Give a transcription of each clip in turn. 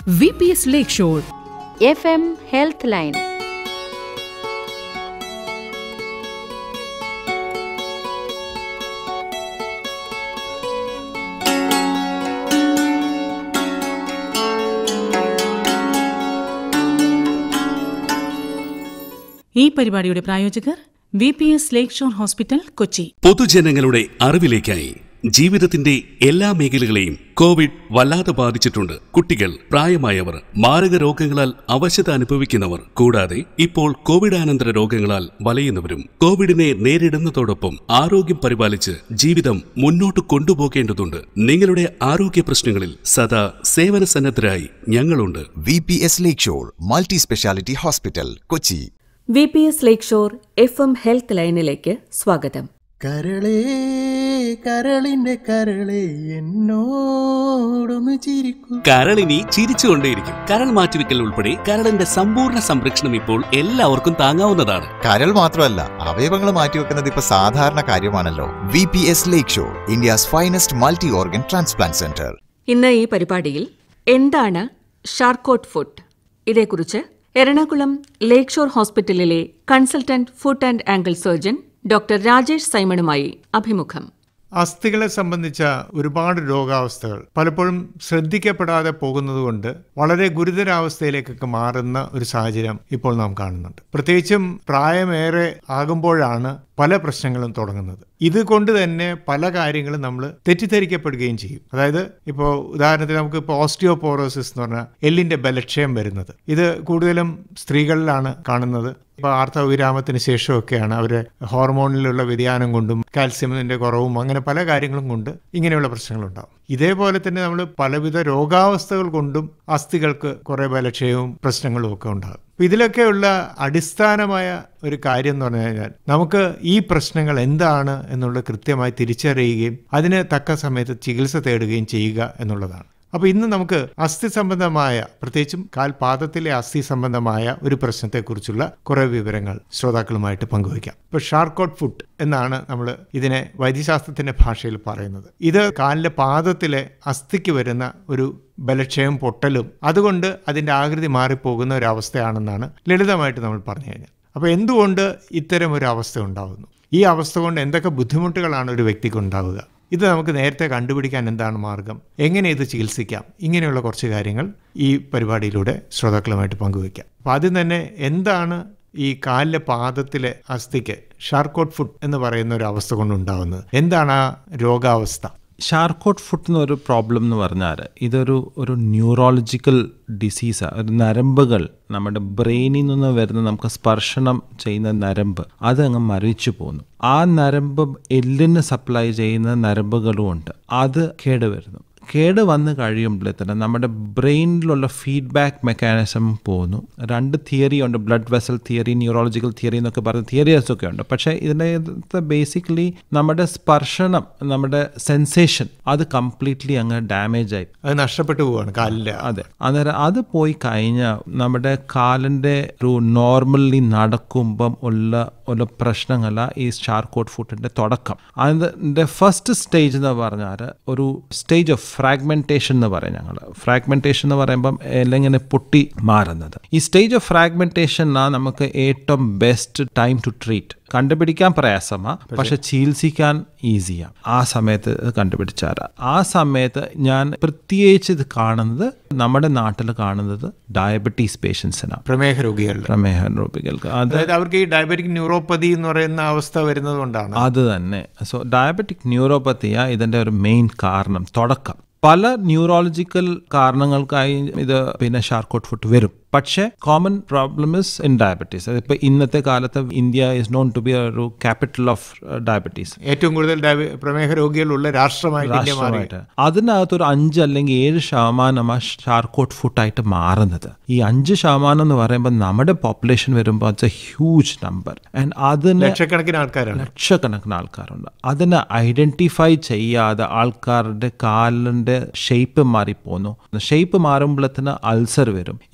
V P S ലേക്ക് shore F M health line ഈ പരിപാടിയുടെ പ്രായോജകർ വി പി എസ് ലേക്ക് shore hospital Kochi പൊതുജനങ്ങളുടെ അറിവിലേക്കായി ജീവിതത്തിന്റെ എല്ലാ മേഖലകളെയും കോവിഡ് വല്ലാതെ ബാധിച്ചിട്ടുണ്ട് കുട്ടികൾ പ്രായമായവർ മാരക രോഗങ്ങളാൽ അവശത അനുഭവിക്കുന്നവർ കൂടാതെ ഇപ്പോൾ കോവിഡാനന്തര രോഗങ്ങളാൽ വലയുന്നവരും കോവിഡിനെ നേരിടുന്നതോടൊപ്പം ആരോഗ്യം പരിപാലിച്ച് ജീവിതം മുന്നോട്ട് കൊണ്ടുപോകേണ്ടതുണ്ട് നിങ്ങളുടെ ആരോഗ്യ പ്രശ്നങ്ങളിൽ സദാ സേവന സന്നദ്ധരായി ഞങ്ങളുണ്ട് വി പി എസ് ലേക്ക് shore multi speciality hospital Kochi V P S ലേക്ക് ഷോർ എഫ് എം ഹെൽത്ത് ലൈനിലേക്ക് സ്വാഗതം കരളേ കരളിന്റെ കരളേ എന്നോടൊന്ന് ചിരിക്കൂ കരളിനി ചിരിച്ചുകൊണ്ടേയിരിക്കും കരൾ മാറ്റിവെക്കൽ ഉൾപ്പെടെ കരളിന്റെ സമ്പൂർണ്ണ സംരക്ഷണം ഇപ്പോൾ എല്ലാവർക്കും താങ്ങാവുന്നതാണ് കരൾ മാത്രമല്ല അവയവങ്ങൾ മാറ്റിവെക്കുന്നത് ഇപ്പൊ സാധാരണ കാര്യമാണല്ലോ വി പി എസ് ലേക്ക് shore India's finest multi organ transplant centre ഇന്ന് ഈ പരിപാടിയിൽ എന്താണ് ഷാർക്കോട്ട് ഫുഡ് ഇതേക്കുറിച്ച് എറണാകുളം ലേക്ക് ഷോർ ഹോസ്പിറ്റലിലെ consultant foot and ankle surgeon doctor Rajesh സൈമണുമായി അഭിമുഖം അസ്ഥികളെ സംബന്ധിച്ച ഒരുപാട് രോഗാവസ്ഥകൾ പലപ്പോഴും ശ്രദ്ധിക്കപ്പെടാതെ പോകുന്നതുകൊണ്ട് വളരെ ഗുരുതരാവസ്ഥയിലേക്കൊക്കെ മാറുന്ന ഒരു സാഹചര്യം ഇപ്പോൾ നാം കാണുന്നുണ്ട് പ്രത്യേകിച്ചും പ്രായമേറെ ആകുമ്പോഴാണ് പല പ്രശ്നങ്ങളും തുടങ്ങുന്നത് ഇതുകൊണ്ട് തന്നെ പല കാര്യങ്ങളും നമ്മൾ തെറ്റിദ്ധരിക്കപ്പെടുകയും ചെയ്യും അതായത് ഇപ്പോൾ ഉദാഹരണത്തിന് നമുക്ക് ഇപ്പോൾ ഓസ്റ്റിയോപോറോസിസ് എന്ന് പറഞ്ഞാൽ എല്ലിന്റെ ബലക്ഷയം വരുന്നത് ഇത് കൂടുതലും സ്ത്രീകളിലാണ് കാണുന്നത് ഇപ്പോൾ ആർത്തവവിരാമത്തിന് ശേഷമൊക്കെയാണ് അവർ ഹോർമോണിലുള്ള വ്യതിയാനം കൊണ്ടും കാൽസ്യമിന്റെ കുറവും അങ്ങനെ പല കാര്യങ്ങളും കൊണ്ട് ഇങ്ങനെയുള്ള പ്രശ്നങ്ങളുണ്ടാവും ഇതേപോലെ തന്നെ നമ്മൾ പലവിധ രോഗാവസ്ഥകൾ കൊണ്ടും അസ്ഥികൾക്ക് കുറേ ബലക്ഷയവും പ്രശ്നങ്ങളും ഒക്കെ ഉണ്ടാകും അപ്പൊ ഇതിലൊക്കെയുള്ള അടിസ്ഥാനമായ ഒരു കാര്യം എന്ന് പറഞ്ഞു കഴിഞ്ഞാൽ നമുക്ക് ഈ പ്രശ്നങ്ങൾ എന്താണ് എന്നുള്ളത് കൃത്യമായി തിരിച്ചറിയുകയും അതിന് തക്ക സമയത്ത് ചികിത്സ തേടുകയും ചെയ്യുക എന്നുള്ളതാണ് അപ്പോൾ ഇന്ന് നമുക്ക് അസ്ഥി സംബന്ധമായ പ്രത്യേകിച്ചും കാൽപാദത്തിലെ അസ്ഥി സംബന്ധമായ ഒരു പ്രശ്നത്തെക്കുറിച്ചുള്ള കുറേ വിവരങ്ങൾ ശ്രോതാക്കളുമായിട്ട് പങ്കുവയ്ക്കാം ഇപ്പോൾ ഷാർക്കോട്ട് ഫുഡ് എന്നാണ് നമ്മൾ ഇതിനെ വൈദ്യശാസ്ത്രത്തിന്റെ ഭാഷയിൽ പറയുന്നത് ഇത് കാലിലെ പാദത്തിലെ അസ്ഥിക്ക് വരുന്ന ഒരു ബലക്ഷയം പൊട്ടലും അതുകൊണ്ട് അതിൻ്റെ ആകൃതി മാറിപ്പോകുന്ന ഒരു അവസ്ഥയാണെന്നാണ് ലളിതമായിട്ട് നമ്മൾ പറഞ്ഞു കഴിഞ്ഞാൽ അപ്പോൾ എന്തുകൊണ്ട് ഇത്തരം ഒരു അവസ്ഥ ഉണ്ടാകുന്നു ഈ അവസ്ഥ കൊണ്ട് എന്തൊക്കെ ബുദ്ധിമുട്ടുകളാണ് ഒരു വ്യക്തിക്ക് ഉണ്ടാവുക ഇത് നമുക്ക് നേരത്തെ കണ്ടുപിടിക്കാൻ എന്താണ് മാർഗം എങ്ങനെ ഇത് ചികിത്സിക്കാം ഇങ്ങനെയുള്ള കുറച്ച് കാര്യങ്ങൾ ഈ പരിപാടിയിലൂടെ ശ്രോതാക്കളുമായിട്ട് പങ്കുവയ്ക്കാം അപ്പോൾ ആദ്യം തന്നെ എന്താണ് ഈ കാലിലെ പാദത്തിലെ അസ്ഥിക്ക് ഷാർക്കോട്ട് ഫുഡ് എന്ന് പറയുന്ന ഒരു അവസ്ഥ കൊണ്ടുണ്ടാവുന്നത് എന്താണ് ആ രോഗാവസ്ഥ ഷാർക്കോട്ട് ഫുട്ട് എന്നൊരു പ്രോബ്ലം എന്ന് പറഞ്ഞാൽ ഇതൊരു ഒരു ന്യൂറോളജിക്കൽ ഡിസീസാണ് ഒരു നരമ്പുകൾ നമ്മുടെ ബ്രെയിനിൽ നിന്ന് വരുന്ന നമുക്ക് സ്പർശനം ചെയ്യുന്ന നരമ്പ് അത് അങ്ങ് മരവിച്ചു പോകുന്നു ആ നരമ്പ് എല്ലിന് സപ്ലൈ ചെയ്യുന്ന നരമ്പുകളും ഉണ്ട് അത് കേടുവരുന്നു കേട് വന്ന് കഴിയുമ്പോഴത്തേന് നമ്മുടെ ബ്രെയിനിലുള്ള ഫീഡ്ബാക്ക് മെക്കാനിസം പോകുന്നു രണ്ട് തിയറി ഉണ്ട് blood vessel theory neurological theory എന്നൊക്കെ പറയുന്ന തിയറീസ് ഒക്കെ ഉണ്ട് പക്ഷേ ഇതിൻ്റെ ബേസിക്കലി നമ്മുടെ സ്പർശനം നമ്മുടെ സെൻസേഷൻ അത് കംപ്ലീറ്റ്ലി അങ്ങ് ഡാമേജ് ആയി അത് നഷ്ടപ്പെട്ടു പോവാണ് കാലിൻ്റെ അതെ അന്നേരം അത് പോയി കഴിഞ്ഞാൽ നമ്മുടെ കാലിൻ്റെ ഒരു നോർമലി നടക്കുമ്പം ഉള്ള ഉള്ള പ്രശ്നങ്ങള ഈ ഷാർക്കോട്ട് ഫുട്ടിൻ്റെ തുടക്കം അതിൻ്റെ ഫസ്റ്റ് സ്റ്റേജ് എന്ന് പറഞ്ഞാൽ ഒരു സ്റ്റേജ് ഓഫ് ഫ്രാഗ്മെൻറ്റേഷൻ എന്ന് പറയും ഞങ്ങൾ ഫ്രാഗ്മെൻറ്റേഷൻ എന്ന് പറയുമ്പം എല്ലാം ഇങ്ങനെ പൊട്ടി മാറുന്നത് ഈ സ്റ്റേജ് ഓഫ് ഫ്രാഗ്മെൻറ്റേഷനാണ് നമുക്ക് ഏറ്റവും ബെസ്റ്റ് ടൈം ടു ട്രീറ്റ് കണ്ടുപിടിക്കാൻ പ്രയാസമാണ് പക്ഷെ ചികിത്സിക്കാൻ ഈസിയാണ് ആ സമയത്ത് ഇത് കണ്ടുപിടിച്ചാൽ ആ സമയത്ത് ഞാൻ പ്രത്യേകിച്ച് ഇത് കാണുന്നത് നമ്മുടെ നാട്ടിൽ കാണുന്നത് ഡയബറ്റീസ് പേഷ്യൻസിനാണ് പ്രമേഹ രോഗികളുടെ പ്രമേഹ രോഗികൾക്ക് അത് അതായത് അവർക്ക് ഈ ഡയബറ്റിക് ന്യൂറോപ്പതി എന്ന് പറയുന്ന അവസ്ഥ വരുന്നത് കൊണ്ടാണ് അത് തന്നെ സോ ഡയബറ്റിക് ന്യൂറോപ്പത്തിയ ഇതിൻ്റെ ഒരു മെയിൻ കാരണം തുടക്കം പല ന്യൂറോളജിക്കൽ കാരണങ്ങൾക്കായി ഇത് പിന്നെ ഷാർക്കോട്ട് ഫുട്ട് വരും പക്ഷേ common problem is in diabetes ഇപ്പോൾ ഇന്നത്തെ കാലത്ത് India is known to be ഒരു ക്യാപിറ്റൽ ഓഫ് ഡയബറ്റീസ് ഏറ്റവും കൂടുതൽ ഡയബ- പ്രമേഹ രോഗികളുള്ള രാഷ്ട്രമായിട്ട് ഇന്ത്യ മാറി രാഷ്ട്രമായിട്ട് അതിനകത്തൊരു അഞ്ച് അല്ലെങ്കിൽ ഏഴ് ശതമാനമാണ് ഷാർക്കോട്ട് ഫുട്ടായിട്ട് മാറുന്നത് ഈ അഞ്ച് ശതമാനം എന്ന് പറയുമ്പോൾ നമ്മുടെ പോപ്പുലേഷൻ വരുമ്പോൾ it's a huge number and അതിന് ലക്ഷക്കണക്കിന് ആൾക്കാരാണ് ലക്ഷക്കണക്കിന് ആൾക്കാരുണ്ട് അതിനെ ഐഡന്റിഫൈ ചെയ്യാതെ ആൾക്കാരുടെ കാലിൻ്റെ ഷേപ്പ് മാറിപ്പോന്നു ഷേപ്പ് മാറുമ്പോഴത്തിന് അൾസർ വരും ഈ അൾസർ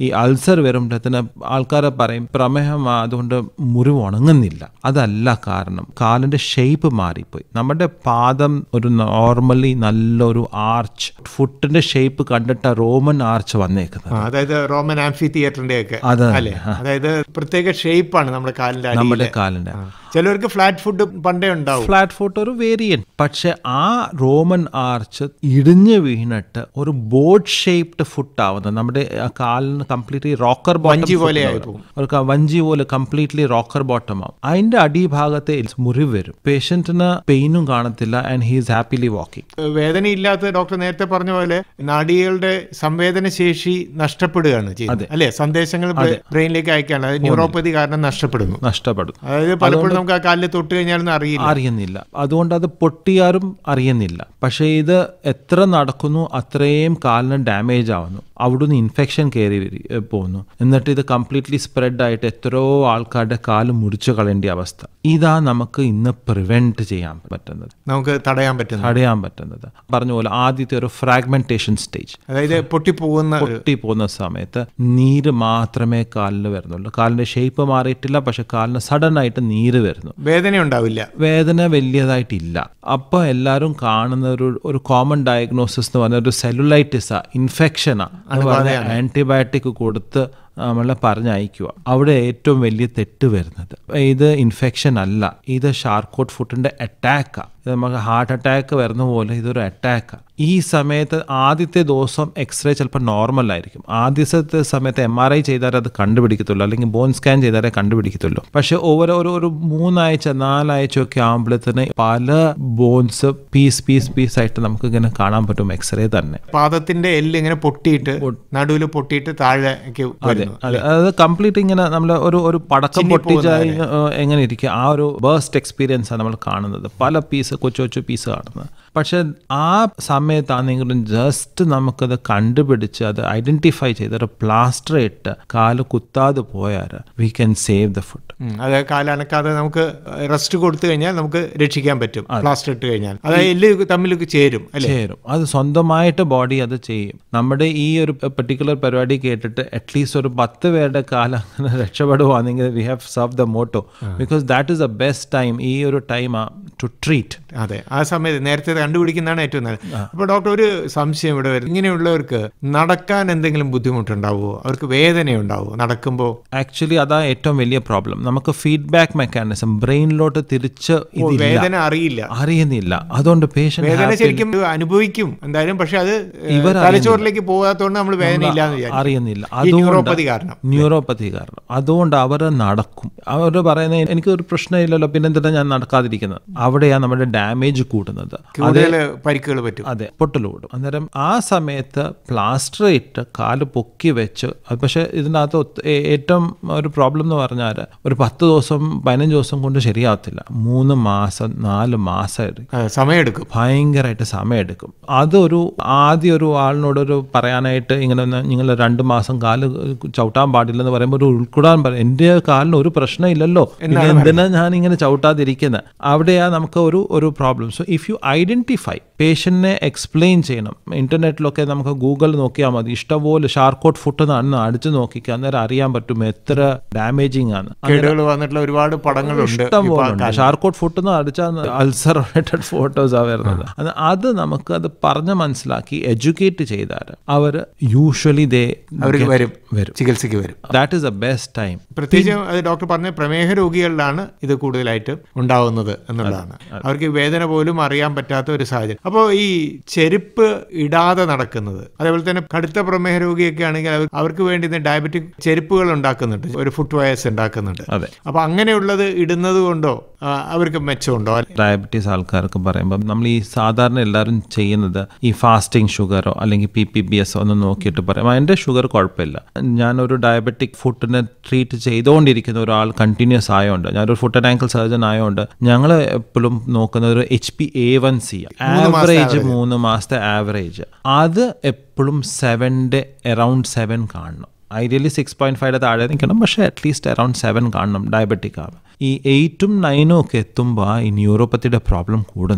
അൾസർ വരുമ്പോഴത്തേന് ആൾക്കാരെ പറയും പ്രമേഹം അതുകൊണ്ട് മുറിവ് ഉണങ്ങുന്നില്ല അതല്ല കാരണം കാലിൻ്റെ ഷേപ്പ് മാറിപ്പോയി നമ്മുടെ പാദം ഒരു നോർമലി നല്ലൊരു ആർച്ച് ഫുട്ടിൻ്റെ ഷേപ്പ് കണ്ടിട്ട് റോമൻ ആർച്ച് വന്നേക്കുന്നത് ആ, അതായത് റോമൻ ആംഫി തിയേറ്ററിന്റെ ഒക്കെ അതെ, അല്ലേ അതായത് പ്രത്യേക ഷേപ്പാണ് നമ്മുടെ കാലിന്റെ അടിയില്. നമ്മുടെ കാലിൻ്റെ ആ. ചിലവർക്ക് ഫ്ലാറ്റ് ഫുഡ് പണ്ടേ ഉണ്ടാവും ഫ്ലാറ്റ് ഫുട്ട് ഒരു വേരിയന്റ് പക്ഷെ ആ റോമൻ ആർച്ച് ഇടിഞ്ഞു വീണിട്ട് ഒരു ബോട്ട് ഷേപ്ഡ് ഫുട്ട് ആവുന്നത് നമ്മുടെ ആ കാലിന് കംപ്ലീറ്റ്ലി റോക്കർ വഞ്ചി പോലെ ആയി ബോട്ടം ഒരു ക- വഞ്ചി പോലെ കംപ്ലീറ്റ്ലി റോക്കർ ബോട്ടം ആവും അതിന്റെ അടിഭാഗത്തെ മുറിവ് വരും പേഷ്യന്റിന് പെയിനും കാണത്തില്ല ആൻഡ് ഹീസ് ഹാപ്പിലി വാക്കിംഗ് വേദനയില്ലാത്ത ഡോക്ടർ നേരത്തെ പറഞ്ഞ പോലെ നാഡികളുടെ സംവേദന ശേഷി നഷ്ടപ്പെടുകയാണ് ചെയ്യുന്നത് അല്ലെ സന്ദേശങ്ങൾ ബ്രെയിനിലേക്ക് അയക്കാണ് അതായത് ന്യൂറോപ്പതി കാരണം നഷ്ടപ്പെടുന്നു നഷ്ടപ്പെടും അതായത് പലപ്പോഴും നമുക്ക് ആ കാലിൽ തൊട്ട് കഴിഞ്ഞാലൊന്നും അറിയില്ല അറിയുന്നില്ല അതുകൊണ്ട് അത് പൊട്ടിയാലും അറിയുന്നില്ല പക്ഷേ ഇത് എത്ര നടക്കുന്നു അത്രയും കാലിന് ഡാമേജ് ആവുന്നു അവിടുന്ന് ഇൻഫെക്ഷൻ കയറി വരി- ഏ, പോകുന്നു എന്നിട്ട് ഇത് കംപ്ലീറ്റ്ലി സ്പ്രെഡ് ആയിട്ട് എത്രയോ ആൾക്കാരുടെ കാല് മുറിച്ചു കളയേണ്ട അവസ്ഥ ഇതാ നമുക്ക് ഇന്ന് പ്രിവെന്റ് ചെയ്യാൻ പറ്റുന്നത് നമുക്ക് തടയാൻ പറ്റുന്നു തടയാൻ പറ്റുന്നത് പറഞ്ഞ പോലെ ആദ്യത്തെ ഒരു ഫ്രാഗ്മെന്റേഷൻ സ്റ്റേജ് അതായത് പൊട്ടിപ്പോകുന്ന ഒരു- പൊട്ടി പോകുന്ന സമയത്ത് നീര് മാത്രമേ കാലിന് വരുന്നുള്ളൂ കാലിന്റെ ഷേപ്പ് മാറിയിട്ടില്ല പക്ഷെ കാലിന് സഡൻ ആയിട്ട് നീര് വരുന്നു വേദന ഉണ്ടാവില്ല വേദന വലിയതായിട്ടില്ല അപ്പോൾ എല്ലാവരും കാണുന്ന ഒരു ഒരു കോമൺ ഡയഗ്നോസിസ് എന്ന് പറഞ്ഞ ഒരു സെല്ലുലൈറ്റിസാ ഇൻഫെക്ഷനാ എന്ന് പറഞ്ഞ ആന്റിബയോട്ടിക് കൊടുത്ത് നമ്മളെ പറഞ്ഞയക്കുക അവിടെ ഏറ്റവും വലിയ തെറ്റ് വരുന്നത് ഇത് ഇൻഫെക്ഷൻ അല്ല ഇത് ഷാർക്കോട്ട് ഫുട്ടിന്റെ അറ്റാക്കാണ് ഇത് നമുക്ക് ഹാർട്ട് അറ്റാക്ക് വരുന്ന പോലെ ഇതൊരു അറ്റാക്കാണ് ഈ സമയത്ത് ആദ്യത്തെ ദിവസം എക്സ്റേ ചിലപ്പോൾ നോർമൽ ആയിരിക്കും ആദ്യത്തെ സമയത്ത് എം ആർ ഐ ചെയ്താലേ അത് കണ്ടുപിടിക്കത്തുള്ളൂ അല്ലെങ്കിൽ ബോൺ സ്കാൻ ചെയ്താലേ കണ്ടുപിടിക്കത്തുള്ളൂ പക്ഷെ ഓരോ ഒരു ഒരു മൂന്നാഴ്ച നാലാഴ്ച ഒക്കെ ആകുമ്പോഴത്തേന് പല ബോൺസ് പീസ് പീസ് പീസ് ആയിട്ട് നമുക്ക് ഇങ്ങനെ കാണാൻ പറ്റും എക്സ്റേ തന്നെ പാദത്തിന്റെ എല്ല് ഇങ്ങനെ പൊട്ടിയിട്ട് നടുവിൽ പൊട്ടിയിട്ട് താഴേക്ക് അതെ വരുന്നു അതെ അത് കംപ്ലീറ്റ് ഇങ്ങനെ നമ്മൾ ഒരു ഒരു പടക്കം പൊട്ടിച്ച എങ്ങനെ ഇരിക്കുക ആ ഒരു ബേസ്റ്റ് എക്സ്പീരിയൻസ് ആണ് നമ്മൾ കാണുന്നത് പല പീസ് കൊച്ചു കൊച്ചു പീസ് കാണുന്നത് പക്ഷെ ആ സമയത്താണെങ്കിലും ജസ്റ്റ് നമുക്കത് കണ്ടുപിടിച്ച് അത് ഐഡന്റിഫൈ ചെയ്ത് ഒരു പ്ലാസ്റ്റർ ഇട്ട് കാല് കുത്താതെ പോയാൽ we can save the foot um, അത് കാലനക്കാതെ നമുക്ക് റെസ്റ്റ് കൊടുത്തു കഴിഞ്ഞാൽ നമുക്ക് രക്ഷിക്കാൻ പറ്റും പ്ലാസ്റ്റർ ഇട്ട് കഴിഞ്ഞാൽ അതായത് എല്ല് തമ്മിൽ ചേരും അല്ലെ ചേരും അത് സ്വന്തമായിട്ട് ബോഡി അത് ചെയ്യും നമ്മുടെ ഈ ഒരു പെർട്ടിക്കുലർ പരിപാടി കേട്ടിട്ട് അറ്റ്ലീസ്റ്റ് ഒരു പത്ത് പേരുടെ കാലം അങ്ങനെ രക്ഷപ്പെടുവാണെങ്കിൽ we have serve the motto because that is the best time ഈ ഒരു ടൈം ടു ട്രീറ്റ് അതെ ആ സമയത്ത് നേരത്തെ കണ്ടുപിടിക്കുന്നതാണ് ഏറ്റവും നല്ലത് അപ്പോൾ ഡോക്ടർ ഒരു സംശയം ഇവിടെ വരും ഇങ്ങനെയുള്ളവർക്ക് നടക്കാൻ എന്തെങ്കിലും ബുദ്ധിമുട്ടുണ്ടാവുമോ അവർക്ക് വേദനയുണ്ടാവുമോ നടക്കുമ്പോൾ ആക്ച്വലി അതാ ഏറ്റവും വലിയ പ്രോബ്ലം നമുക്ക് ഫീഡ്ബാക്ക് മെക്കാനിസം ബ്രെയിനിലോട്ട് തിരിച്ച് ഇതില്ല വേദന അറിയില്ല അറിയുന്നില്ല അതുകൊണ്ട് പേഷ്യൻ വേദന ശരിക്കും അനുഭവിക്കും എന്തായാലും പക്ഷെ അത് ഇവർ തലച്ചോറിലേക്ക് പോകാത്തതുകൊണ്ട് നമ്മൾ വേദന ഇല്ലാന്ന് വിചാരിക്കും അറിയുന്നില്ല ഈ ന്യൂറോപ്പതി കാരണം ന്യൂറോപ്പതി കാരണം അതുകൊണ്ട് അവർ നടക്കും അവർ പറയുന്നത് എനിക്കൊരു പ്രശ്നമില്ലല്ലോ പിന്നെ എന്തിനാ ഞാൻ നടക്കാതിരിക്കുന്നത് അവിടെയാണ് നമ്മുടെ ഡാമേജ് കൂടുന്നത് കൂടുതൽ പരിക്കുകൾ പറ്റും അതെ പൊട്ടലോടും അന്നേരം ആ സമയത്ത് പ്ലാസ്റ്റർ ഇട്ട് കാല് പൊക്കി വെച്ച് അത് പക്ഷേ ഇതിനകത്ത് ഒത്ത- ഏ- ഏറ്റവും ഒരു പ്രോബ്ലം എന്ന് പറഞ്ഞാൽ ഒരു പത്ത് ദിവസം പതിനഞ്ച് ദിവസം കൊണ്ട് ശരിയാവത്തില്ല മൂന്ന് മാസം നാല് മാസം എടുക്കും ആ, സമയമെടുക്കും ഭയങ്കരമായിട്ട് സമയമെടുക്കും അതൊരു ആദ്യം ഒരു ആളിനോടൊരു പറയാനായിട്ട് ഇങ്ങനെ ഒന്ന് നിങ്ങൾ രണ്ട് മാസം കാല് ചവിട്ടാൻ പാടില്ലെന്ന് പറയുമ്പോൾ ഒരു ഉൾക്കൊള്ളാൻ പറയും എൻ്റെ കാലിന് ഒരു പ്രശ്നമില്ലല്ലോ പിന്നെ എന്തിനാ ഞാൻ ഇങ്ങനെ ചവിട്ടാതിരിക്കുന്നത് അവിടെയാ നമുക്ക് ഒരു ഒരു problem so if you identify പേഷ്യന്റിനെ എക്സ്പ്ലെയിൻ ചെയ്യണം ഇന്റർനെറ്റിലൊക്കെ നമുക്ക് ഗൂഗിൾ നോക്കിയാൽ മതി ഇഷ്ടംപോലെ ഷാർക്കോട്ട് ഫുട്ട് എന്ന് അടിച്ചു നോക്കിക്കുക അന്നേരം അറിയാൻ പറ്റും എത്ര ഡാമേജിങ് ആണ് കേടുകൾ വന്നിട്ടുള്ള ഒരുപാട് പടങ്ങളുണ്ട് ഇഷ്ടം ഇപ്പൊ ആ പോലെ കാലത്ത്. ഷാർക്കോട്ട് ഫുട്ട് എന്ന് അടിച്ചാൽ അൾസർ റിലേറ്റഡ് ഫോട്ടോസാണ് വരുന്നത് അത് അത് നമുക്ക് അത് പറഞ്ഞ് മനസ്സിലാക്കി എഡ്യൂക്കേറ്റ് ചെയ്താൽ അവർ യൂഷ്വലി ദേ അവർക്ക് വരും വരും ചികിത്സയ്ക്ക് വരും that is the best time പ്രത്യേകിച്ച് അത് ഡോക്ടർ പറഞ്ഞ പ്രമേഹ രോഗികളിലാണ് ഇത് കൂടുതലായിട്ട് ഉണ്ടാവുന്നത് എന്നുള്ളതാണ് അവർക്ക് ഈ വേദന പോലും അറിയാൻ പറ്റാത്ത ഒരു സാഹചര്യം അപ്പോൾ ഈ ചെരുപ്പ് ഇടാതെ നടക്കുന്നത് അതേപോലെ തന്നെ കടുത്ത പ്രമേഹ രോഗിയൊക്കെ ആണെങ്കിൽ അവർ- അവർക്ക് വേണ്ടി ഡയബറ്റിക് ചെരുപ്പുകൾ ഉണ്ടാക്കുന്നുണ്ട് ഒരു ഫുട് വയസ് ഉണ്ടാക്കുന്നുണ്ട് അതെ അപ്പൊ അങ്ങനെയുള്ളത് ഇടുന്നത് കൊണ്ടോ ആ, അവർക്ക് മെച്ചമുണ്ടോ ഡയബറ്റീസ് ആൾക്കാർക്ക് പറയുമ്പോൾ നമ്മൾ ഈ സാധാരണ എല്ലാവരും ചെയ്യുന്നത് ഈ ഫാസ്റ്റിംഗ് ഷുഗറോ അല്ലെങ്കിൽ പി പി ബി എസ് ഒന്ന് നോക്കിയിട്ട് പറയും എൻ്റെ ഷുഗർ കുഴപ്പമില്ല ഞാനൊരു ഡയബറ്റിക് ഫുഡിനെ ട്രീറ്റ് ചെയ്തുകൊണ്ടിരിക്കുന്ന ഒരാൾ കണ്ടിന്യൂസ് ആയതുകൊണ്ട് ഞാനൊരു ഫുഡ് ആൻഡ് ആങ്കിൾ സർജൻ ആയതുകൊണ്ട് ഞങ്ങൾ എപ്പോഴും നോക്കുന്നത് ഒരു H P A one C average മൂന്ന് മാസത്തെ ആവറേജ് അത് എപ്പോഴും സെവൻ്റെ അറൗണ്ട് സെവൻ കാണണം ഐഡിയലി സിക്സ് പോയിന്റ് ഫൈവ് താഴെ നിൽക്കണം പക്ഷേ അറ്റ്ലീസ്റ്റ് അറൗണ്ട് സെവൻ കാണണം ഡയബറ്റിക് ആണ് ഈ എയ്റ്റും നയനും ഒക്കെ എത്തുമ്പോൾ ഈ ന്യൂറോപ്പത്തിയുടെ പ്രോബ്ലം കൂടുന്നത്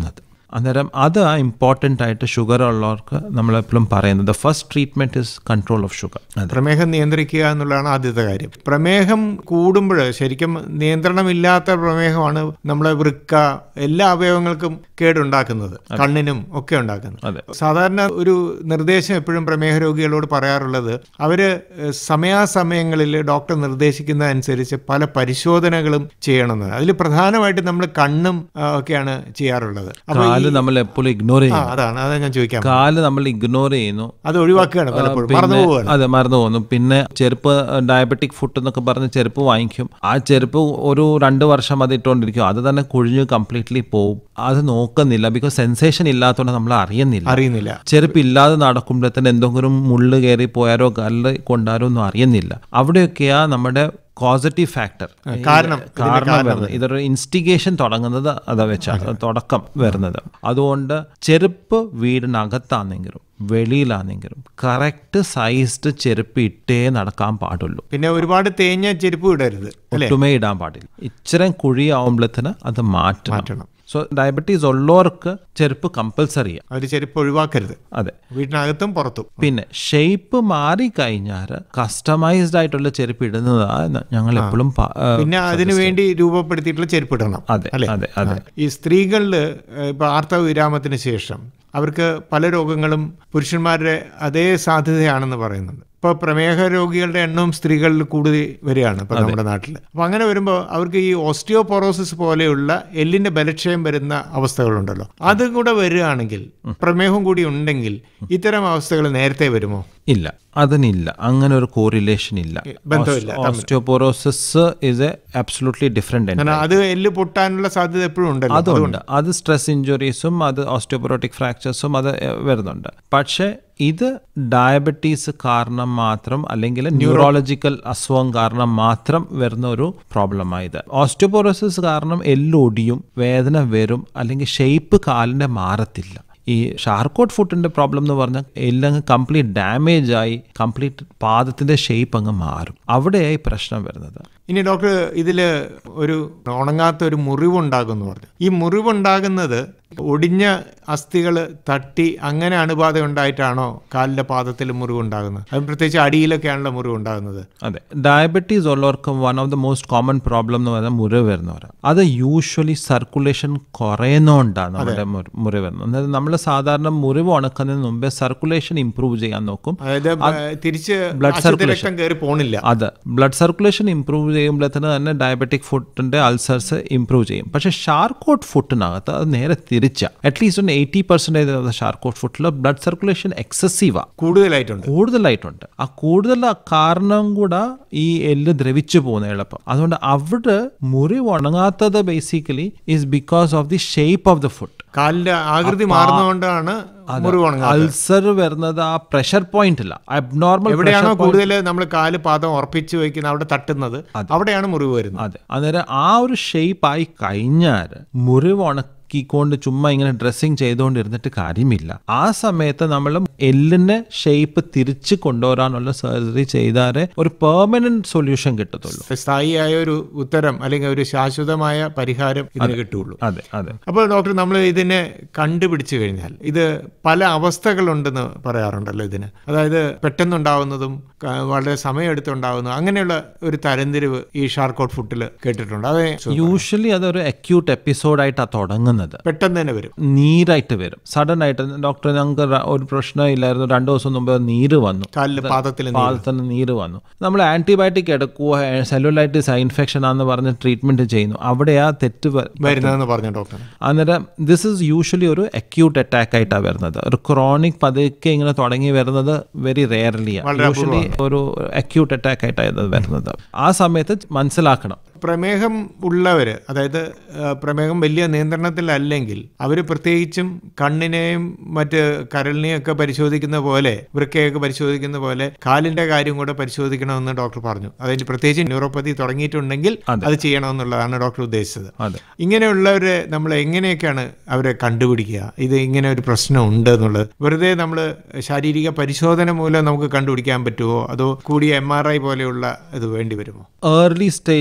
അന്നേരം അത് ഇമ്പോർട്ടൻ്റ് ആയിട്ട് ഷുഗർ ഉള്ളവർക്ക് നമ്മളെപ്പോഴും പറയുന്നത് first treatment is control of sugar അതെ പ്രമേഹം നിയന്ത്രിക്കുക എന്നുള്ളതാണ് ആദ്യത്തെ കാര്യം പ്രമേഹം കൂടുമ്പോൾ ശരിക്കും നിയന്ത്രണമില്ലാത്ത പ്രമേഹമാണ് നമ്മളെ വൃക്ക എല്ലാ അവയവങ്ങൾക്കും കേടുണ്ടാക്കുന്നത് കണ്ണിനും ഒക്കെ ഉണ്ടാക്കുന്നത് അതെ. സാധാരണ ഒരു നിർദ്ദേശം എപ്പോഴും പ്രമേഹ രോഗികളോട് പറയാറുള്ളത് അവര് ഏഹ്, സമയാസമയങ്ങളിൽ ഡോക്ടർ നിർദ്ദേശിക്കുന്ന അനുസരിച്ച് പല പരിശോധനകളും ചെയ്യണമെന്ന് അതിൽ പ്രധാനമായിട്ട് നമ്മൾ കണ്ണും ആ, ഒക്കെയാണ് ചെയ്യാറുള്ളത് അപ്പൊ ഈ- കാല് നമ്മൾ എപ്പോഴും ഇഗ്നോർ ആ ചെയ്യുന്നു അതാണ് അതാ ഞാൻ ചോദിക്കാം കാല് നമ്മൾ ഇഗ്നോർ ചെയ്യുന്നു അത് ഒഴിവാക്കുകയാണ് പലപ്പോഴും പിന്നെ- മറന്നു പോവുകയാണ് അതെ മറന്നു പോകുന്നു പിന്നെ ചെരുപ്പ് ഡയബറ്റിക് ഫുഡ് എന്നൊക്കെ പറഞ്ഞ് ചെരുപ്പ് വാങ്ങിക്കും ആ ചെരുപ്പ് ഒരു രണ്ട് വർഷം അത് ഇട്ടുകൊണ്ടിരിക്കും അത് തന്നെ കുഴിഞ്ഞ് കംപ്ലീറ്റ്ലി പോവും അത് നോക്കുന്നില്ല ബിക്കോസ് സെൻസേഷൻ ഇല്ലാത്തതുകൊണ്ട് നമ്മൾ അറിയുന്നില്ല അറിയുന്നില്ല ചെരുപ്പ് ഇല്ലാതെ നടക്കുമ്പോഴത്തേന് എന്തെങ്കിലും മുള്ള് കയറി പോയാലോ കല്ല് കൊണ്ടാരോ ഒന്നും അറിയുന്നില്ല അവിടെയൊക്കെയാ നമ്മുടെ കോസറ്റീവ് ഫാക്ടർ കാരണം, ഇതിന്റെ കാരണം കാരണം വരുന്നത് ഇതൊരു ഇൻസ്റ്റിഗേഷൻ തുടങ്ങുന്നത് അതാ വെച്ചാണ് തുടക്കം വരുന്നത് അതുകൊണ്ട് ചെരുപ്പ് വീടിനകത്താണെങ്കിലും വെളിയിലാണെങ്കിലും കറക്റ്റ് സൈസ്ഡ് ചെരുപ്പ് ഇട്ടേ നടക്കാൻ പാടുള്ളൂ പിന്നെ ഒരുപാട് തേഞ്ഞ ചെരുപ്പ് ഇടരുത് അല്ലേ ഒട്ടുമേ ഇടാൻ പാടില്ല ഇച്ചിരി കുഴിയാവുമ്പോഴത്തേന് അത് മാറ്റണം മാറ്റണം. സോ ഡയബറ്റീസ് ഉള്ളവർക്ക് ചെരുപ്പ് കമ്പൽസറിയാണ് അവർ ചെരുപ്പ് ഒഴിവാക്കരുത് അതെ വീട്ടിനകത്തും പുറത്തും പിന്നെ ഷേപ്പ് മാറിക്കഴിഞ്ഞാൽ കസ്റ്റമൈസ്ഡ് ആയിട്ടുള്ള ചെരുപ്പ് ഇടുന്നതാണ് ഞങ്ങൾ എപ്പോഴും പിന്നെ അതിനു വേണ്ടി രൂപപ്പെടുത്തിയിട്ടുള്ള ചെരുപ്പ് ഇടണം അതെ, അതെ, അതെ. ആ. ഈ സ്ത്രീകളിൽ ഇപ്പൊ ആർത്തവ വിരാമത്തിന് ശേഷം അവർക്ക് പല രോഗങ്ങളും പുരുഷന്മാരുടെ അതേ സാധ്യതയാണെന്ന് പറയുന്നുണ്ട് ഇപ്പോൾ പ്രമേഹ രോഗികളുടെ എണ്ണവും സ്ത്രീകളിൽ കൂടുതൽ വരികയാണ് ഇപ്പൊ നമ്മുടെ നാട്ടിൽ അപ്പൊ അങ്ങനെ വരുമ്പോൾ അവർക്ക് ഈ ഓസ്റ്റിയോപൊറോസിസ് പോലെയുള്ള എല്ലിന്റെ ബലക്ഷയം വരുന്ന അവസ്ഥകളുണ്ടല്ലോ അതും കൂടെ വരികയാണെങ്കിൽ പ്രമേഹം കൂടി ഉണ്ടെങ്കിൽ ഇത്തരം അവസ്ഥകൾ നേരത്തെ വരുമോ ഇല്ല അതിനില്ല അങ്ങനെ ഒരു കോറിലേഷൻ ഇല്ല ബന്ധമില്ല തമ്മിൽ. Osteoporosis is a absolutely different കാരണം അത് എല്ല് പൊട്ടാനുള്ള സാധ്യത എപ്പോഴും ഉണ്ടല്ലോ അതുണ്ട് അത് സ്ട്രെസ് ഇഞ്ചുറീസും അത് ഓസ്റ്റിയോപൊറോട്ടിക് ഫ്രാക്ചേഴ്സും അത് എ, വരുന്നുണ്ട് പക്ഷേ ഇത് ഡയബറ്റീസ് കാരണം മാത്രം അല്ലെങ്കിൽ ന്യൂറോളജിക്കൽ അസുഖം കാരണം മാത്രം വരുന്ന ഒരു പ്രോബ്ലമായത് ഓസ്റ്റിയോപൊറോസിസ് കാരണം എല്ലൊടിയും വേദന വരും അല്ലെങ്കിൽ ഷേപ്പ് കാലിൻ്റെ മാറത്തില്ല ഈ ഷാർക്കോട്ട് ഫുട്ടിൻ്റെ പ്രോബ്ലം എന്ന് പറഞ്ഞാൽ എല്ലങ്ങ് കംപ്ലീറ്റ് ഡാമേജ് ആയി കംപ്ലീറ്റ് പാദത്തിൻ്റെ ഷേപ്പ് അങ്ങ് മാറും അവിടെയായി പ്രശ്നം വരുന്നത് ഇനി ഡോക്ടർ ഇതിൽ ഒരു ഉണങ്ങാത്ത ഒരു മുറിവുണ്ടാകും എന്ന് പറഞ്ഞു ഈ മുറിവുണ്ടാകുന്നത് ഒടിഞ്ഞ അസ്ഥികൾ തട്ടി അങ്ങനെ അണുബാധ ഉണ്ടായിട്ടാണോ കാലിന്റെ പാദത്തിൽ മുറിവുണ്ടാകുന്നത് അത് പ്രത്യേകിച്ച് അടിയിലൊക്കെയാണല്ലോ മുറിവുണ്ടാകുന്നത് അതെ ഡയബറ്റീസ് ഉള്ളവർക്ക് one of the most common problem എന്ന് പറയുന്നത് മുറിവ് വരുന്നവർ അത് യൂഷ്വലി സർക്കുലേഷൻ കുറയുന്നതുകൊണ്ടാണ് നമ്മുടെ മുറി- മുറിവ് വരുന്നത് അതായത് നമ്മൾ സാധാരണ മുറിവ് ഉണക്കുന്നതിന് മുമ്പേ സർക്കുലേഷൻ ഇംപ്രൂവ് ചെയ്യാൻ നോക്കും അതായത് ബ- തിരിച്ച് blood അശുദ്ധ circulation. രക്തം കയറി പോണില്ല അത് ബ്ലഡ് സർക്കുലേഷൻ ഇംപ്രൂവ് ചെയ്യുമ്പോഴത്തേന് തന്നെ ഡയബറ്റിക് ഫുഡിന്റെ അൾസേഴ്സ് ഇംപ്രൂവ് ചെയ്യും പക്ഷേ ഷാർക്കോട്ട് ഫുഡിനകത്ത് അത് നേരെ തിരിച്ച അറ്റ്ലീസ്റ്റ് ഒരു eighty percentage of the Charcot ഫുഡിൽ ബ്ലഡ് സർക്കുലേഷൻ എക്സസീവാണ് കൂടുതലായിട്ടുണ്ട് കൂടുതലായിട്ടുണ്ട് ആ കൂടുതൽ കാരണം കൂടെ ഈ എല്ല് ദ്രവിച്ചു പോകുന്ന എളുപ്പം അതുകൊണ്ട് അവിടെ മുറി ഉണങ്ങാത്തത് basically is because of the shape of the foot കാലിന്റെ ആകൃതി മാറുന്നതുകൊണ്ടാണ് മുറിവ് ഉണങ്ങാത്തത് അൾസർ വരുന്നത് ആ പ്രഷർ പോയിന്റില്ല അബ്നോർമൽ എവിടെയാണോ കൂടുതൽ നമ്മൾ കാല് പാദം ഉറപ്പിച്ച് വയ്ക്കുന്നത് അവിടെ തട്ടുന്നത് അവിടെയാണ് മുറിവ് വരുന്നത് അതെ അന്നേരം ആ ഒരു ഷേപ്പ് ആയി കഴിഞ്ഞാൽ മുറിവ് ഉണക്കിക്കൊണ്ട് ചുമ്മാ ഇങ്ങനെ ഡ്രസ്സിങ് ചെയ്തുകൊണ്ടിരുന്നിട്ട് കാര്യമില്ല ആ സമയത്ത് നമ്മൾ എല്ലിന്റെ ഷേപ്പ് തിരിച്ച് കൊണ്ടുവരാനുള്ള സർജറി ചെയ്താലേ ഒരു പെർമനന്റ് സൊല്യൂഷൻ കിട്ടത്തുള്ളൂ സ്ഥായിയായ ഒരു ഉത്തരം അല്ലെങ്കിൽ ഒരു ശാശ്വതമായ പരിഹാരം ഇതിന് കിട്ടുള്ളൂ അതെ അതെ അപ്പോൾ ഡോക്ടർ നമ്മൾ ഇതിനെ കണ്ടുപിടിച്ചു കഴിഞ്ഞാൽ ഇത് പല അവസ്ഥകളുണ്ടെന്ന് പറയാറുണ്ടല്ലോ ഇതിന് അതായത് പെട്ടെന്നുണ്ടാവുന്നതും ക- വളരെ സമയമെടുത്തുണ്ടാവുന്നതും അങ്ങനെയുള്ള ഒരു തരംതിരിവ് ഈ ഷാർക്കോട്ട് ഫുഡിൽ കേട്ടിട്ടുണ്ട് അത് യൂഷ്വലി അതൊരു അക്യൂട്ട് എപ്പിസോഡായിട്ടാണ് തുടങ്ങുന്നത് പെട്ടെന്ന് തന്നെ വരും നീരായിട്ട് വരും സഡൻ ആയിട്ട് ഡോക്ടർ ഞങ്ങൾക്ക് ര- ഒരു പ്രശ്നമില്ലായിരുന്നു രണ്ടു ദിവസം മുമ്പ് നീര് വന്നു കാലിൽ പാദത്തിൽ പാദത്തിന് നീര് വന്നു നമ്മൾ ആന്റിബയോട്ടിക് എടുക്കുക സെല്ലുലൈറ്റിസ് ഇൻഫെക്ഷൻ ആണെന്ന് പറഞ്ഞ് ട്രീറ്റ്മെന്റ് ചെയ്യുന്നു അവിടെയാ തെറ്റ് വ- വരുന്നതെന്ന് പറഞ്ഞു ഡോക്ടർ അന്നേരം ദിസ് ഇസ് യൂഷ്വലി ഒരു അക്യൂട്ട് അറ്റാക്ക് ആയിട്ടാണ് വരുന്നത് ഒരു ക്രോണിക് പതുക്കെ ഇങ്ങനെ തുടങ്ങി വരുന്നത് വെരി റെയർലിയാണ് വളരെ യൂഷ്വലി ഒരു അക്യൂട്ട് അറ്റാക്ക് ആയിട്ടാണ് ഇത് വരുന്നത് ആ സമയത്ത് മനസ്സിലാക്കണം പ്രമേഹം ഉള്ളവർ അതായത് ആ, പ്രമേഹം വലിയ നിയന്ത്രണത്തിലല്ലെങ്കിൽ അവർ പ്രത്യേകിച്ചും കണ്ണിനെയും മറ്റ് കരളിനെയും ഒക്കെ പരിശോധിക്കുന്ന പോലെ വൃക്കയൊക്കെ പരിശോധിക്കുന്ന പോലെ കാലിന്റെ കാര്യം കൂടെ പരിശോധിക്കണമെന്ന് ഡോക്ടർ പറഞ്ഞു അതിന് പ്രത്യേകിച്ച് ന്യൂറോപ്പതി തുടങ്ങിയിട്ടുണ്ടെങ്കിൽ അത് ചെയ്യണമെന്നുള്ളതാണ് ഡോക്ടർ ഉദ്ദേശിച്ചത് അതെ ഇങ്ങനെയുള്ളവരെ നമ്മൾ എങ്ങനെയൊക്കെയാണ് അവരെ കണ്ടുപിടിക്കുക ഇത് ഇങ്ങനെ ഒരു പ്രശ്നം ഉണ്ട് എന്നുള്ളത് വെറുതെ നമ്മൾ ശാരീരിക പരിശോധന മൂലം നമുക്ക് കണ്ടുപിടിക്കാൻ പറ്റുമോ അതോ കൂടിയ എം ആർ ഐ പോലെയുള്ള ഇത് വേണ്ടി വരുമോ ഏർലി സ്റ്റേജിൽ ഞാൻ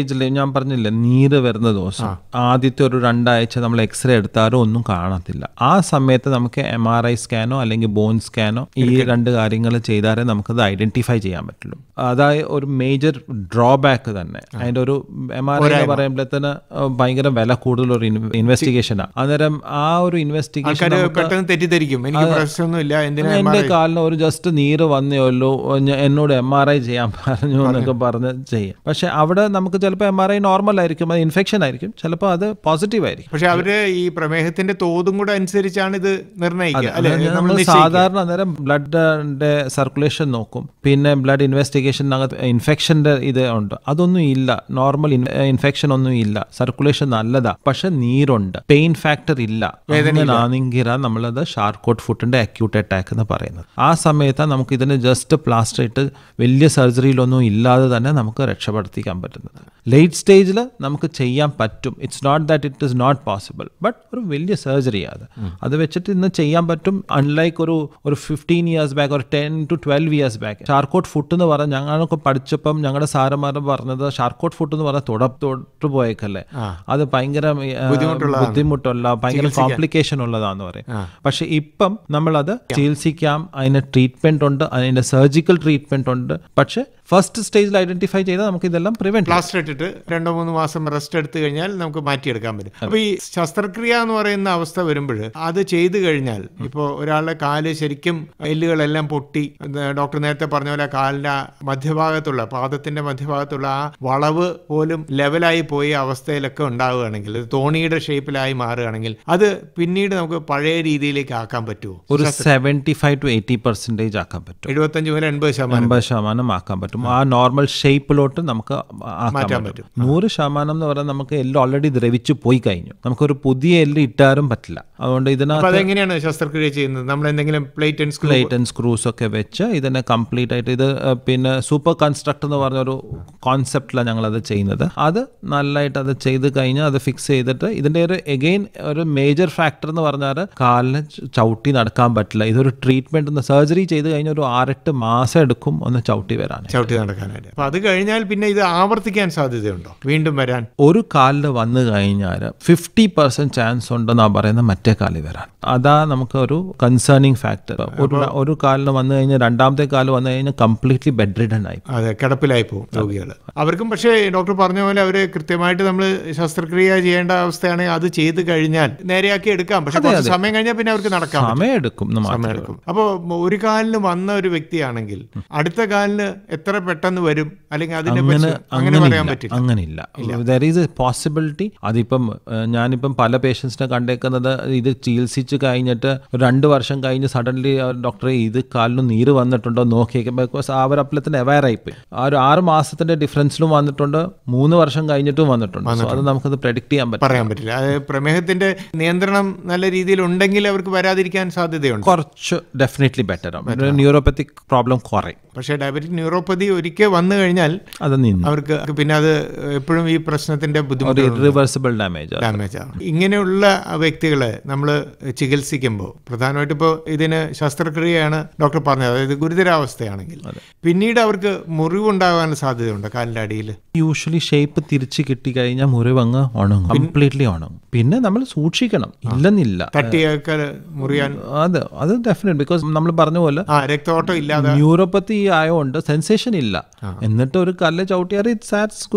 ഞാൻ പറഞ്ഞില്ലേ നീര് വരുന്ന ദിവസം ആദ്യത്തെ ഒരു രണ്ടാഴ്ച നമ്മൾ എക്സ്റേ എടുത്താലും ഒന്നും കാണത്തില്ല ആ സമയത്ത് നമുക്ക് എം ആർ ഐ സ്കാനോ അല്ലെങ്കിൽ ബോൺ സ്കാനോ ഈ രണ്ട് കാര്യങ്ങൾ ചെയ്താലേ നമുക്കത് ഐഡന്റിഫൈ ചെയ്യാൻ പറ്റുള്ളൂ അതായത് ഒരു മേജർ ഡ്രോബാക്ക് തന്നെ അതിന്റെ ഒരു എം ആർ ഐ എന്ന് പറയുമ്പോഴത്തേന് ഭയങ്കര വില കൂടുതലൊരു ഇൻവെസ്റ്റിഗേഷനാണ് അന്നേരം ആ ഒരു ഇൻവെസ്റ്റിഗേഷൻ ആൾക്കാര് പെട്ടെന്ന് തെറ്റിദ്ധരിക്കും എനിക്ക് പ്രശ്നമൊന്നുമില്ല എന്തിനാ എന്റെ MRI? കാലിന് ഒരു ജസ്റ്റ് നീര് വന്നേ ഉള്ളൂ ഞ- എന്നോട് എം ആർ ഐ ചെയ്യാൻ പറഞ്ഞു എന്നൊക്കെ പറഞ്ഞ് ചെയ്യും പക്ഷെ അവിടെ നമുക്ക് ചിലപ്പോൾ എം ആർ ഐ നോർമൽ ആയിരിക്കും അത് ഇൻഫെക്ഷൻ ആയിരിക്കും ചിലപ്പോൾ അത് പോസിറ്റീവ് ആയിരിക്കും പക്ഷെ അവര് ഈ പ്രമേഹത്തിന്റെ തോതും കൂടെ അനുസരിച്ചാണ് ഇത് നിർണ്ണയിക്കുക അല്ലെ അതായത് നമ്മൾ നമ്മൾ നിശ്ചയിക്കുക. സാധാരണ അന്നേരം ബ്ലഡിന്റെ സർക്കുലേഷൻ നോക്കും പിന്നെ ബ്ലഡ് ഇൻവെസ്റ്റിഗേഷനകത്ത് ഇൻഫെക്ഷന്റെ ഇത് ഉണ്ട് അതൊന്നും ഇല്ല നോർമൽ ഇൻഫെക്ഷൻ ഒന്നും ഇല്ല സർക്കുലേഷൻ നല്ലതാ പക്ഷെ നീരുണ്ട് പെയിൻ ഫാക്ടർ ഇല്ല അങ്ങനാണെങ്കിൽ നമ്മളത് ഷാർക്കോട്ട് ഫുട്ടിന്റെ അക്യൂട്ട് അറ്റാക്ക് എന്ന് പറയുന്നത് ആ സമയത്താണ് നമുക്ക് ഇതിന് ജസ്റ്റ് പ്ലാസ്റ്റർ ഇട്ട് വലിയ സർജറിയിലൊന്നും ഇല്ലാതെ തന്നെ നമുക്ക് രക്ഷപ്പെടുത്തിക്കാൻ പറ്റുന്നത് ലേറ്റ് സ്റ്റേജിൽ നമുക്ക് ചെയ്യാൻ പറ്റും it's not that it is not possible but ഒരു വലിയ സർജറി അത് അത് വെച്ചിട്ട് ഇന്ന് ചെയ്യാൻ പറ്റും അൺലൈക്ക് ഒരു ഒരു ഫിഫ്റ്റീൻ ഇയേഴ്സ് ബാക്ക് ഒരു ten to twelve years back Charcot foot എന്ന് പറഞ്ഞാൽ ഞങ്ങളൊക്കെ പഠിച്ചപ്പം ഞങ്ങളുടെ സാറന്മാർ പറഞ്ഞത് ഷാർക്കോട്ട് ഫുട്ട് എന്ന് പറഞ്ഞാൽ തുട തൊട്ട് പോയേക്കല്ലേ അത് ഭയങ്കര ഏ, ബുദ്ധിമുട്ടുള്ള ഭയങ്കര കോംപ്ലിക്കേഷൻ ഉള്ളതാന്ന് പറയും പക്ഷെ ഇപ്പം നമ്മളത് ചികിത്സിക്കാം അതിന് ട്രീറ്റ്മെന്റ് ഉണ്ട് അതിന്റെ സർജിക്കൽ ട്രീറ്റ്മെന്റ് ഉണ്ട് പക്ഷെ ഫസ്റ്റ് സ്റ്റേജിൽ ഐഡന്റിഫൈ ചെയ്താൽ നമുക്ക് ഇതെല്ലാം പ്രിവെന്റ് പ്ലാസ്റ്റർ ഇട്ടിട്ട് രണ്ടോ മൂന്നോ മാസം റെസ്റ്റ് എടുത്തു കഴിഞ്ഞാൽ നമുക്ക് മാറ്റിയെടുക്കാൻ പറ്റും അപ്പൊ ഈ ശസ്ത്രക്രിയ എന്ന് പറയുന്ന അവസ്ഥ വരുമ്പോൾ അത് ചെയ്തു കഴിഞ്ഞാൽ ഇപ്പോൾ ഒരാളുടെ കാല് ശരിക്കും എല്ലുകളെല്ലാം പൊട്ടി ഇത് ഡോക്ടർ നേരത്തെ പറഞ്ഞ പോലെ കാലിന്റെ ആ മധ്യഭാഗത്തുള്ള പാദത്തിന്റെ മധ്യഭാഗത്തുള്ള ആ വളവ് പോലും ലെവലായി പോയ അവസ്ഥയിലൊക്കെ ഉണ്ടാവുകയാണെങ്കിൽ ഇത് തോണിയുടെ ഷേപ്പിലായി മാറുകയാണെങ്കിൽ അത് പിന്നീട് നമുക്ക് പഴയ രീതിയിലേക്ക് ആക്കാൻ പറ്റുമോ ഒരു seventy five to eighty percentage ആക്കാൻ പറ്റും എഴുപത്തഞ്ച് മുതൽ എൺപത് ശതമാനം എൺപത് ശതമാനം ആക്കാൻ പറ്റും ആ നോർമൽ ഷേപ്പിലോട്ട് നമുക്ക് ആക്കാൻ പറ്റും നൂറ് ശതമാനം എന്ന് പറഞ്ഞാൽ നമുക്ക് എല്ലാം ഓൾറെഡി ദ്രവിച്ചു പോയി കഴിഞ്ഞു നമുക്കൊരു പുതിയ എല്ല് ഇട്ടാലും പറ്റില്ല അതുകൊണ്ട് അപ്പൊ ഇതിനകത്ത് അതെങ്ങനെയാണ് ശസ്ത്രക്രിയ ചെയ്യുന്നത് നമ്മൾ എന്തെങ്കിലും plate and screw plate and screws ഒക്കെ വെച്ച് ഇതിനെ കംപ്ലീറ്റ് ആയിട്ട് ഇത് ഏഹ്, പിന്നെ സൂപ്പർ കൺസ്ട്രക്ട് എന്ന് പറഞ്ഞ ഒരു കോൺസെപ്റ്റിലാണ് ഞങ്ങളത് ചെയ്യുന്നത് അത് നല്ലതായിട്ട് അത് ചെയ്ത് കഴിഞ്ഞാൽ അത് ഫിക്സ് ചെയ്തിട്ട് ഇതിൻ്റെ ഒരു എഗെയിൻ ഒരു മേജർ ഫാക്ടർ എന്ന് പറഞ്ഞാൽ കാലിന് ച- ചവിട്ടി നടക്കാൻ പറ്റില്ല ഇതൊരു ട്രീറ്റ്മെന്റ് സർജറി ചെയ്ത് കഴിഞ്ഞാൽ ഒരു ആറെട്ട് മാസം എടുക്കും ഒന്ന് ചവിട്ടി വരാൻ ചവിട്ടി നടക്കാനായിട്ട് അപ്പൊ അത് കഴിഞ്ഞാൽ പിന്നെ ഇത് ആവർത്തിക്കാൻ സാധ്യതയുണ്ടോ വീണ്ടും വരാൻ ഒരു കാലിൽ വന്നു കഴിഞ്ഞാൽ ഫിഫ്റ്റി പെർസെന്റ് ചാൻസ് ഉണ്ടെന്നാ പറയുന്നത് മറ്റേ കാലിൽ വരാൻ അതാ നമുക്ക് ഒരു കൺസേണിങ് ഫാക്ടർ ഒരു ഒരു കാലിന് വന്നു കഴിഞ്ഞാൽ രണ്ടാമത്തെ കാല് വന്നു കഴിഞ്ഞാൽ കംപ്ലീറ്റ്ലി ബെഡ് റിഡൻ ആയി അതെ കിടപ്പിലായി പോകും രോഗികൾ അവർക്കും പക്ഷേ ഡോക്ടർ പറഞ്ഞ പോലെ അവര് കൃത്യമായിട്ട് നമ്മൾ ശസ്ത്രക്രിയ ചെയ്യേണ്ട അവസ്ഥയാണെങ്കിൽ അത് ചെയ്ത് കഴിഞ്ഞാൽ നേരെയാക്കി എടുക്കാം പക്ഷെ കുറച്ച് സമയം കഴിഞ്ഞാൽ പിന്നെ അവർക്ക് നടക്കാം സമയം എടുക്കും എന്ന് മാത്രമേ ഉള്ളൂ. എടുക്കും അപ്പോൾ ഒരു കാലിന് വന്ന ഒരു വ്യക്തിയാണെങ്കിൽ അടുത്ത കാലിന് എത്ര പെട്ടെന്ന് വരും അല്ലെങ്കിൽ അതിനെ അങ്ങനെ പറ്റി അങ്ങനെ പറയാൻ അങ്ങനെയില്ല പറ്റില്ല അങ്ങനെയില്ല ദർ ഈസ് എ പോസിബിലിറ്റി അതിപ്പം ഏഹ്, ഞാനിപ്പം പല പേഷ്യൻസിനെ കണ്ടേക്കുന്നത് ഇത് ചികിത്സിച്ച് കഴിഞ്ഞിട്ട് ഒരു രണ്ട് വർഷം കഴിഞ്ഞ് സഡൻലി ഡോക്ടറെ ഇത് കാലിന് നീര് വന്നിട്ടുണ്ടോ നോക്കിയേക്കും ബിക്കോസ് അവരപ്പലത്തിന് അവയർ ആയിപ്പോയി ആ ഒരു ആറ് മാസത്തിന്റെ ഡിഫറൻസിലും വന്നിട്ടുണ്ട് മൂന്ന് വർഷം കഴിഞ്ഞിട്ടും വന്നിട്ടുണ്ട് സോ അത് നമുക്കത് പ്രഡിക്ട് ചെയ്യാൻ പറ്റും പറയാൻ പറ്റില്ല അത് പ്രമേഹത്തിന്റെ നിയന്ത്രണം നല്ല രീതിയിൽ ഉണ്ടെങ്കിൽ അവർക്ക് വരാതിരിക്കാൻ സാധ്യതയുണ്ട് കുറച്ച് ഡെഫിനറ്റ്ലി ബെറ്റർ ന്യൂറോപ്പത്തിക് പ്രോബ്ലം കുറയും പക്ഷേ ഡയബറ്റിക് ന്യൂറോപ്പതി ഒരിക്കൽ വന്നു കഴിഞ്ഞാൽ അത് നിന്ന് അവർക്ക് പിന്നെ അത് എപ്പോഴും ഈ പ്രശ്നത്തിന്റെ ഒരു ബുദ്ധിമുട്ട് ഇറിവേഴ്സിബിൾ ഡാമേജ് ഡാമേജ് ആവും ഇങ്ങനെയുള്ള വ്യക്തികളെ നമ്മൾ ചികിത്സിക്കുമ്പോൾ പ്രധാനമായിട്ട് ഇപ്പോൾ ഇതിന് ശസ്ത്രക്രിയയാണ് ഡോക്ടർ പറഞ്ഞത് അതായത് ഗുരുതരാവസ്ഥയാണെങ്കിൽ പിന്നീട് അവർക്ക് മുറിവുണ്ടാകാൻ സാധ്യതയുണ്ട് കാലിൻ്റെ അടിയിൽ യൂഷ്വലി ഷേപ്പ് തിരിച്ച് കിട്ടിക്കഴിഞ്ഞാൽ മുറിവങ്ങ് ഉണങ്ങും കംപ്ലീറ്റ്ലി ഉണങ്ങും പിന്നെ നമ്മൾ സൂക്ഷിക്കണം ഇല്ലെന്നില്ല തട്ടിയൊക്കെ മുറിയാൻ അത് അത് ഡെഫിനറ്റ് ബിക്കോസ് നമ്മൾ പറഞ്ഞ പോലെ ആ രക്തഓട്ടം ഇല്ലാതെ ന്യൂറോപ്പത്തി ആയതുകൊണ്ട് സെൻസേഷൻ ഇല്ല എന്നിട്ട് ഒരു കല്ല് ചവിട്ടിയാൽ ഇറ്റ് സാറ്റ്സ്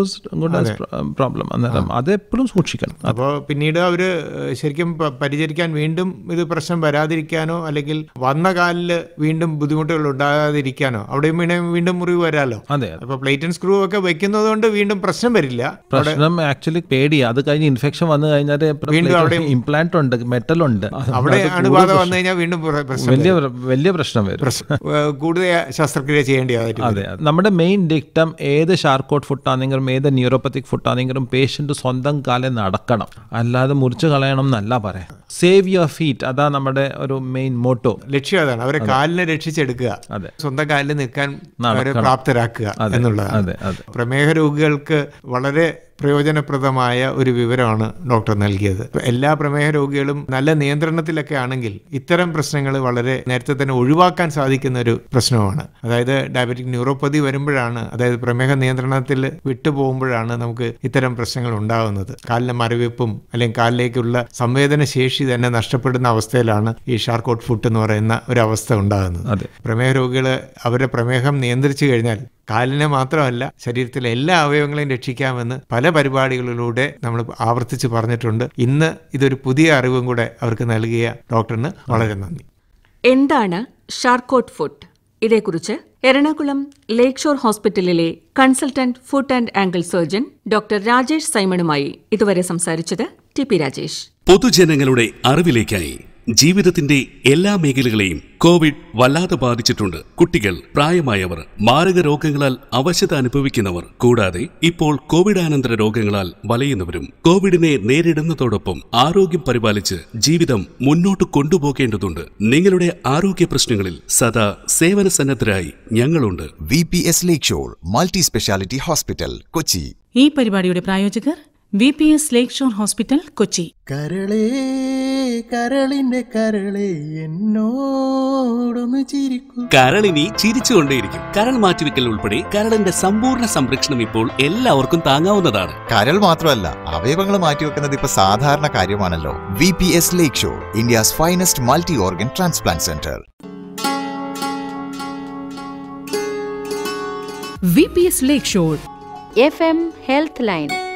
പ്രോബ്ലം അന്നേരം അത് എപ്പോഴും സൂക്ഷിക്കണം അപ്പോൾ പിന്നീട് അവർ ശരിക്കും പ- പരിചരിക്കാൻ വീണ്ടും ഇത് പ്രശ്നം വരാതിരിക്കാനോ അല്ലെങ്കിൽ വന്ന കാലിൽ വീണ്ടും ബുദ്ധിമുട്ടുകൾ ഉണ്ടാകാതിരിക്കാനോ അവിടെയും വീണ്ടും വീണ്ടും മുറിവ് വരാമല്ലോ അതെ അപ്പോൾ പ്ലേറ്റ് ആൻഡ് സ്ക്രൂ ഒക്കെ വെക്കുന്നത് കൊണ്ട് വീണ്ടും പ്രശ്നം വരില്ല പ്രശ്നം ആക്ച്വലി പേടിയാ അത് കഴിഞ്ഞ് ഇൻഫെക്ഷൻ വന്നു കഴിഞ്ഞാൽ ഇംപ്ലാന്റ് ഉണ്ട് മെറ്റൽ ഉണ്ട് അവിടെ അണുബാധ വന്നു കഴിഞ്ഞാൽ വീണ്ടും പ്ര- പ്രശ്നം വലിയ വലിയ പ്രശ്നം വരും ഏഹ് കൂടുതൽ ശസ്ത്രക്രിയ ചെയ്യേണ്ടതായിട്ട് അതെ അതെ. നമ്മുടെ മെയിൻ ഡിക്റ്റം ഏത് ഷാർക്കോട്ട് ഫുട്ടാണെങ്കിലും ഏത് ന്യൂറോപ്പത്തിക് ഫുട്ടാണെങ്കിലും പേഷ്യന്റ് സ്വന്തം കാലം നടക്കണം അല്ലാതെ മുറിച്ച് കളയണം എന്നല്ല പറയാം സേവ് യുവർ ഫീറ്റ് അതാ നമ്മുടെ ഒരു മെയിൻ മോട്ടോ ലക്ഷ്യം അതാണ് അവരെ കാലിനെ രക്ഷിച്ചെടുക്കുക അതെ. സ്വന്തം കാലിൽ നിൽക്കാൻ അവരെ നടക്കണം. പ്രാപ്തരാക്കുക അതെ, എന്നുള്ളതാണ് അതെ, അതെ. പ്രമേഹ രോഗികൾക്ക് വളരെ പ്രയോജനപ്രദമായ ഒരു വിവരമാണ് ഡോക്ടർ നൽകിയത് ഇപ്പൊ എല്ലാ പ്രമേഹ രോഗികളും നല്ല നിയന്ത്രണത്തിലൊക്കെ ആണെങ്കിൽ ഇത്തരം പ്രശ്നങ്ങൾ വളരെ നേരത്തെ തന്നെ ഒഴിവാക്കാൻ സാധിക്കുന്ന ഒരു പ്രശ്നമാണ് അതായത് ഡയബറ്റിക് ന്യൂറോപ്പതി വരുമ്പോഴാണ് അതായത് പ്രമേഹ നിയന്ത്രണത്തിൽ വിട്ടുപോകുമ്പോഴാണ് നമുക്ക് ഇത്തരം പ്രശ്നങ്ങൾ ഉണ്ടാകുന്നത് കാലിന് മരവിപ്പും അല്ലെങ്കിൽ കാലിലേക്കുള്ള സംവേദന ശേഷി തന്നെ നഷ്ടപ്പെടുന്ന അവസ്ഥയിലാണ് ഈ ഷാർക്കോട്ട് ഫുട്ട് എന്ന് പറയുന്ന ഒരു അവസ്ഥ ഉണ്ടാകുന്നത് അതെ. പ്രമേഹ രോഗികൾ അവരുടെ പ്രമേഹം നിയന്ത്രിച്ചു കഴിഞ്ഞാൽ കാലിനെ മാത്രമല്ല ശരീരത്തിലെ എല്ലാ അവയവങ്ങളെയും രക്ഷിക്കാമെന്ന് പല പരിപാടികളിലൂടെ നമ്മൾ ആവർത്തിച്ച് പറഞ്ഞിട്ടുണ്ട് ഇന്ന് ഇതൊരു പുതിയ അറിവും കൂടെ അവർക്ക് നൽകിയ ഡോക്ടറിന് വളരെ നന്ദി എന്താണ് ഷാർക്കോട്ട് ഫുഡ് ഇതേക്കുറിച്ച് എറണാകുളം ലേക്ക് ഷോർ ഹോസ്പിറ്റലിലെ consultant foot and ankle surgeon doctor Rajesh സൈമണുമായി ഇതുവരെ സംസാരിച്ചത് ടി പി രാജേഷ് പൊതുജനങ്ങളുടെ അറിവിലേക്കായി ജീവിതത്തിന്റെ എല്ലാ മേഖലകളെയും കോവിഡ് വല്ലാതെ ബാധിച്ചിട്ടുണ്ട് കുട്ടികൾ പ്രായമായവർ മാരക രോഗങ്ങളാൽ അവശത അനുഭവിക്കുന്നവർ കൂടാതെ ഇപ്പോൾ കോവിഡാനന്തര രോഗങ്ങളാൽ വലയുന്നവരും കോവിഡിനെ നേരിടുന്നതോടൊപ്പം ആരോഗ്യം പരിപാലിച്ച് ജീവിതം മുന്നോട്ട് കൊണ്ടുപോകേണ്ടതുണ്ട് നിങ്ങളുടെ ആരോഗ്യ പ്രശ്നങ്ങളിൽ സദാ സേവന സന്നദ്ധരായി ഞങ്ങളുണ്ട് വി പി എസ് ലേക്ക് shore multi speciality hospital Kochi ഈ പരിപാടിയുടെ പ്രായോജകർ വി പി എസ് ലേക്ക് ഷോർ ഹോസ്പിറ്റൽ കൊച്ചി കരളേ കരളിന്റെ കരളേ എന്നോടൊന്ന് ചിരിക്കൂ കരളിനി ചിരിച്ചുകൊണ്ടേയിരിക്കും കരൾ മാറ്റിവെക്കൽ ഉൾപ്പെടെ കരളിന്റെ സമ്പൂർണ്ണ സംരക്ഷണം ഇപ്പോൾ എല്ലാവർക്കും താങ്ങാവുന്നതാണ് കരൾ മാത്രമല്ല അവയവങ്ങൾ മാറ്റിവെക്കുന്നത് ഇപ്പൊ സാധാരണ കാര്യമാണല്ലോ വി പി എസ് ലേക്ക് shore India's finest multi organ transplant centre V P S ലേക്ക് shore F M health line